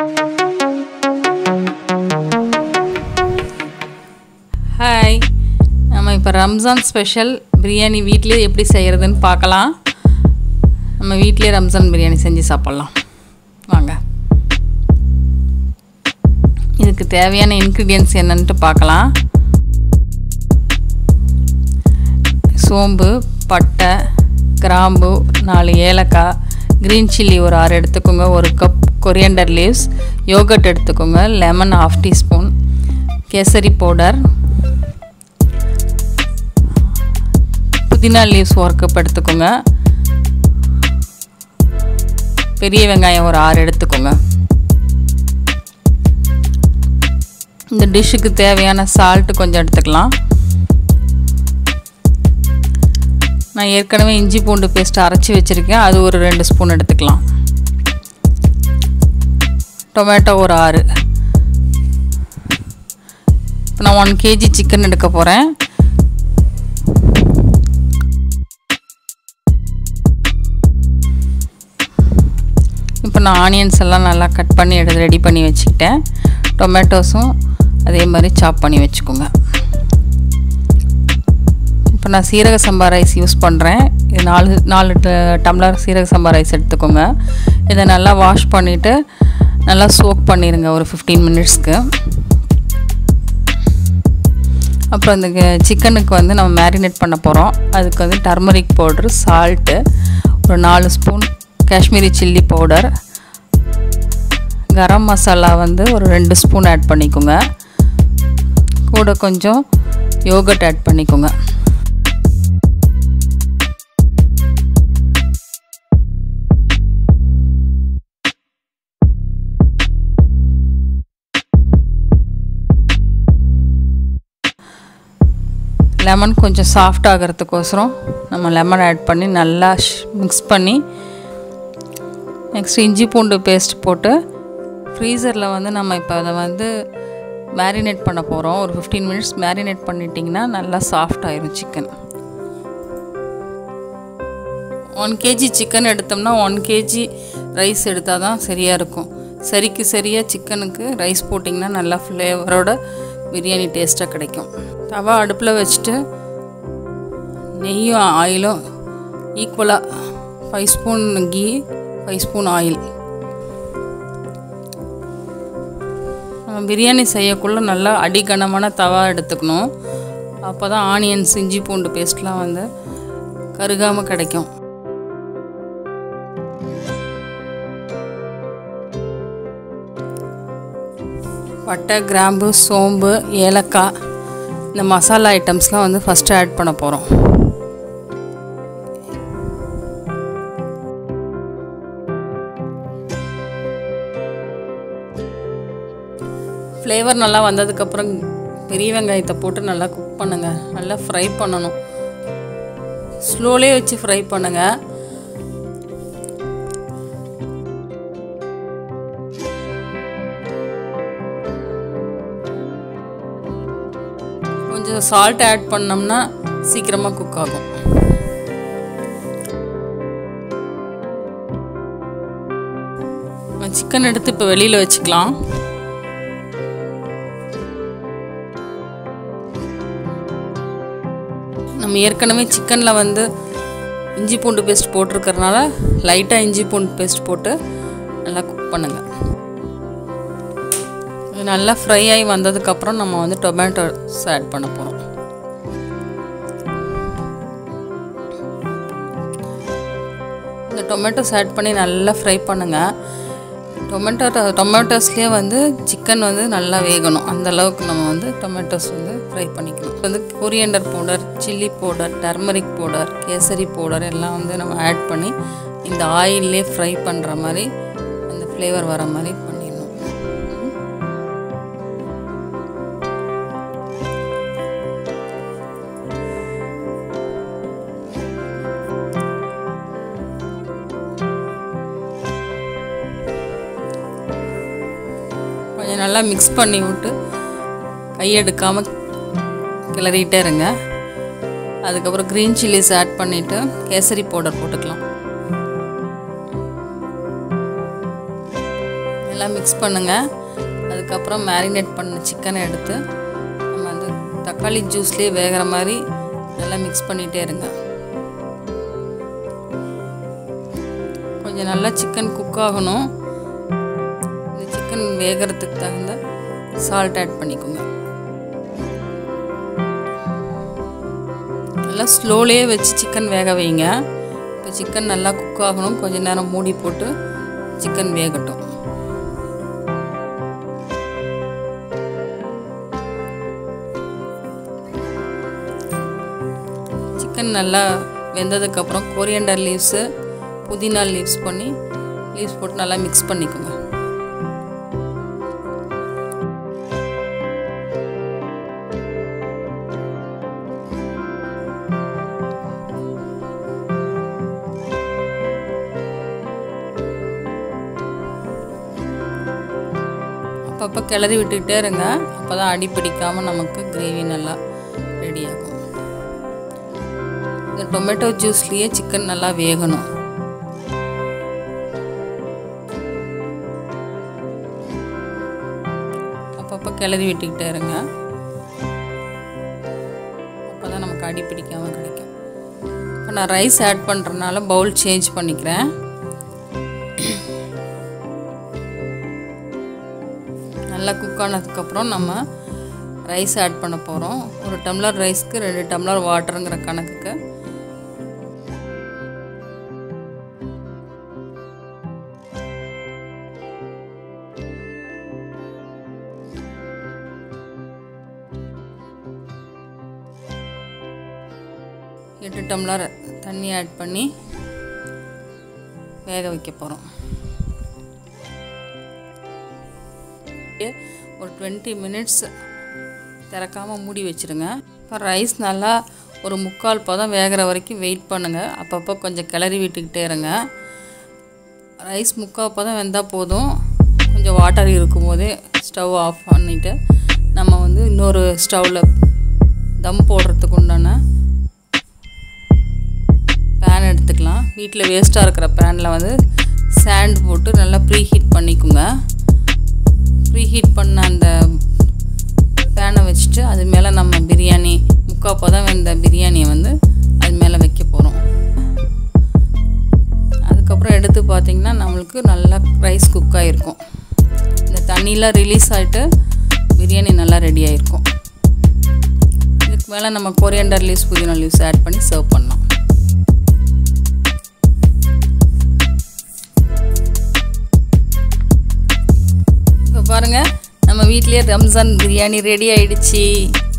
hi நம்ம இப்போ Ramzan special biryani வீட்டிலே எப்படி செய்கிறதுன்னு பார்க்கலாம் நம்ம வீட்டிலே ரம்ஜான் பிரியாணி செஞ்சு சாப்பிட்லாம் வாங்க இதுக்கு தேவையான இன்க்ரீடியன்ஸ் என்னன்ட்டு பார்க்கலாம் சோம்பு பட்டை கிராம்பு நாலு ஏலக்காய் க்ரீன் சில்லி ஒரு ஆறு எடுத்துக்கோங்க ஒரு கப் கொரியண்டர் லீவ்ஸ் யோகட் எடுத்துக்கோங்க lemon half teaspoon kesari powder புதினா லீவ்ஸ் ஒரு கப் எடுத்துக்கோங்க பெரிய வெங்காயம் ஒரு ஆறு எடுத்துக்கோங்க இந்த டிஷ்ஷுக்கு தேவையான சால்ட்டு கொஞ்சம் எடுத்துக்கலாம் நான் ஏற்கனவே இஞ்சி பூண்டு பேஸ்ட் அரைச்சி வச்சுருக்கேன் அது ஒரு ரெண்டு ஸ்பூன் எடுத்துக்கலாம் டொமேட்டோ ஒரு ஆறு இப்போ நான் ஒன் கேஜி சிக்கன் எடுக்க போகிறேன் இப்போ நான் ஆனியன்ஸ் எல்லாம் நல்லா கட் பண்ணி எடுத்து ரெடி பண்ணி வச்சுக்கிட்டேன் டொமேட்டோஸும் அதே மாதிரி சாப் பண்ணி வச்சுக்கோங்க இப்போ நான் சீரக சம்பா ரைஸ் யூஸ் பண்ணுறேன் இது நாலு நாலு டம்ளர் சீரக சம்பா ரைஸ் எடுத்துக்கோங்க இதை நல்லா வாஷ் பண்ணிவிட்டு நல்லா சோக் பண்ணிடுங்க ஒரு ஃபிஃப்டீன் மினிட்ஸ்க்கு அப்புறம் இந்த சிக்கனுக்கு வந்து நம்ம மேரினேட் பண்ண போகிறோம் அதுக்கு வந்து டர்மரிக் பவுட்ரு சால்ட்டு ஒரு நாலு spoon Kashmiri chilli powder garam masala வந்து ஒரு ரெண்டு ஸ்பூன் ஆட் பண்ணிக்கோங்க கூட கொஞ்சம் யோகட் ஆட் பண்ணிக்கோங்க லெமன் கொஞ்சம் சாஃப்ட் ஆகிறதுக்கோசரம் நம்ம லெமன் ஆட் பண்ணி நல்லா மிக்ஸ் பண்ணி நெக்ஸ்ட் இஞ்சி பூண்டு பேஸ்ட் போட்டு ஃப்ரீசரில் வந்து நம்ம இப்போ அதை வந்து மேரினேட் பண்ண போகிறோம் ஒரு ஃபிஃப்டீன் மினிட்ஸ் மேரினேட் பண்ணிட்டிங்கன்னா நல்லா சாஃப்ட் ஆயிரும் சிக்கன் ஒன் கேஜி சிக்கன் எடுத்தோம்னா ஒன் கேஜி ரைஸ் எடுத்தால் தான் சரியாக இருக்கும் சரிக்கு சரியாக சிக்கனுக்கு ரைஸ் போட்டிங்கன்னா நல்லா ஃப்ளேவரோட பிரியாணி டேஸ்ட்டாக கிடைக்கும் தவா அடுப்பில் வச்சுட்டு நெய்யும் ஆயிலும் ஈக்குவலாக five spoon ghee five spoon oil நம்ம பிரியாணி செய்யக்குள்ளே நல்லா அடிக்கனமான தவா எடுத்துக்கணும் அப்போ தான் ஆனியன்ஸ் இஞ்சி பூண்டு பேஸ்ட்லாம் வந்து கருகாமல் கிடைக்கும் பட்டை கிராம்பு சோம்பு ஏலக்காய் இந்த மசாலா ஐட்டம்ஸ்லாம் வந்து ஃபஸ்ட்டு ஆட் பண்ண போகிறோம் ஃப்ளேவர் நல்லா வந்ததுக்கப்புறம் பெரிய வெங்காயத்தை போட்டு நல்லா குக் பண்ணுங்கள் நல்லா ஃப்ரை பண்ணணும் ஸ்லோலே வச்சு ஃப்ரை பண்ணுங்கள் கொஞ்சம் சால்ட் ஆட் பண்ணோம்னா சீக்கிரமாக குக் ஆகும் சிக்கன் எடுத்து இப்போ வெளியில் வச்சுக்கலாம் நம்ம ஏற்கனவே சிக்கனில் வந்து இஞ்சி பூண்டு பேஸ்ட் போட்டிருக்கறனால லைட்டாக இஞ்சி பூண்டு பேஸ்ட் போட்டு நல்லா குக் பண்ணுங்கள் இது நல்லா ஃப்ரை ஆகி வந்ததுக்கப்புறம் நம்ம வந்து டொமேட்டோஸ் ஆட் பண்ண போகிறோம் இந்த டொமேட்டோஸ் ஆட் பண்ணி நல்லா ஃப்ரை பண்ணுங்கள் டொமேட்டோ டொமேட்டோஸ்லேயே வந்து சிக்கன் வந்து நல்லா வேகணும் அந்த அளவுக்கு நம்ம வந்து டொமேட்டோஸ் வந்து ஃப்ரை பண்ணிக்கணும் வந்து coriander powder chilli powder turmeric powder kesari powder எல்லாம் வந்து நம்ம ஆட் பண்ணி இந்த ஆயிலே ஃப்ரை பண்ணுற மாதிரி அந்த ஃப்ளேவர் வர மாதிரி பண்ணிடணும் கொஞ்சம் நல்லா மிக்ஸ் பண்ணி விட்டு கையெடுக்காமல் கிளறிட்டே இருங்க அதுக்கப்புறம் க்ரீன் சில்லிஸ் ஆட் பண்ணிவிட்டு கேசரி பவுடர் போட்டுக்கலாம் நல்லா மிக்ஸ் பண்ணுங்கள் அதுக்கப்புறம் மேரினேட் பண்ண சிக்கனை எடுத்து நம்ம அந்த தக்காளி ஜூஸ்லேயே வேகிற மாதிரி நல்லா மிக்ஸ் பண்ணிகிட்டே இருங்க கொஞ்சம் நல்லா சிக்கன் குக் ஆகணும் இந்த சிக்கன் வேகிறதுக்கு தகுந்த சால்ட் ஆட் பண்ணிக்கோங்க நல்லா ஸ்லோலேயே வச்சு சிக்கன் வேக வைங்க இப்போ சிக்கன் நல்லா குக் ஆகணும் கொஞ்ச நேரம் மூடி போட்டு சிக்கன் வேகட்டும் சிக்கன் நல்லா வெந்ததுக்கப்புறம் கொரியண்டர் லீவ்ஸு புதினா லீவ்ஸ் பண்ணி லீவ்ஸ் போட்டு நல்லா மிக்ஸ் பண்ணிக்கோங்க அப்பப்போ கிளறி விட்டுக்கிட்டே இருங்க அப்போ தான் அடி பிடிக்காமல் நமக்கு கிரேவி நல்லா ரெடி ஆகும் இந்த டொமேட்டோ ஜூஸ்லேயே சிக்கன் நல்லா வேகணும் அப்பப்போ கிளறி விட்டுக்கிட்டே இருங்க அப்போ தான் நமக்கு அடி பிடிக்காமல் கிடைக்கும் இப்போ நான் ரைஸ் ஆட் பண்ணுறதுனால பவுல் சேஞ்ச் பண்ணிக்கிறேன் நல்லா குக் ஆனதுக்கப்புறம் நம்ம ரைஸ் ஆட் பண்ண போகிறோம் ஒரு டம்ளர் ரைஸ்க்கு ரெண்டு டம்ளர் வாட்டருங்கிற கணக்குக்கு எட்டு டம்ளர் தண்ணி ஆட் பண்ணி வேக வைக்க போகிறோம் ஒரு டுவெண்ட்டி மினிட்ஸ் திறக்காமல் மூடி வச்சுருங்க இப்போ ரைஸ் நல்லா ஒரு முக்கால் பதம் வேகிற வரைக்கும் வெயிட் பண்ணுங்கள் அப்பப்போ கொஞ்சம் கிளறி விட்டுக்கிட்டே இருங்க ரைஸ் முக்கால் பதம் வெந்தால் போதும் கொஞ்சம் வாட்டர் இருக்கும்போதே ஸ்டவ் ஆஃப் பண்ணிவிட்டு நம்ம வந்து இன்னொரு ஸ்டவ்வில் தம் போடுறதுக்கு உண்டான பேன் எடுத்துக்கலாம் வீட்டில் வேஸ்ட்டாக இருக்கிற பேனில் வந்து சாண்ட் போட்டு நல்லா ப்ரீ ஹீட் பண்ணிக்கோங்க ப்ரீ ஹீட் பண்ண அந்த பேனை வச்சுட்டு அது மேலே நம்ம பிரியாணி முக்கால் பதம் வெந்த பிரியாணியை வந்து அது மேலே வைக்க போகிறோம் அதுக்கப்புறம் எடுத்து பார்த்திங்கன்னா நம்மளுக்கு நல்லா ரைஸ் குக் ஆகிருக்கும் இந்த தண்ணியெலாம் ரிலீஸ் ஆகிட்டு பிரியாணி நல்லா ரெடி ஆகிருக்கும் இதுக்கு மேலே நம்ம கொரியண்டர் லீவ்ஸ் புதினா லீவ்ஸ் ஆட் பண்ணி சர்வ் பண்ணலாம் இப்போ பாருங்கள் நம்ம வீட்லேயே ரம்ஜான் பிரியாணி ரெடி ஆயிடுச்சு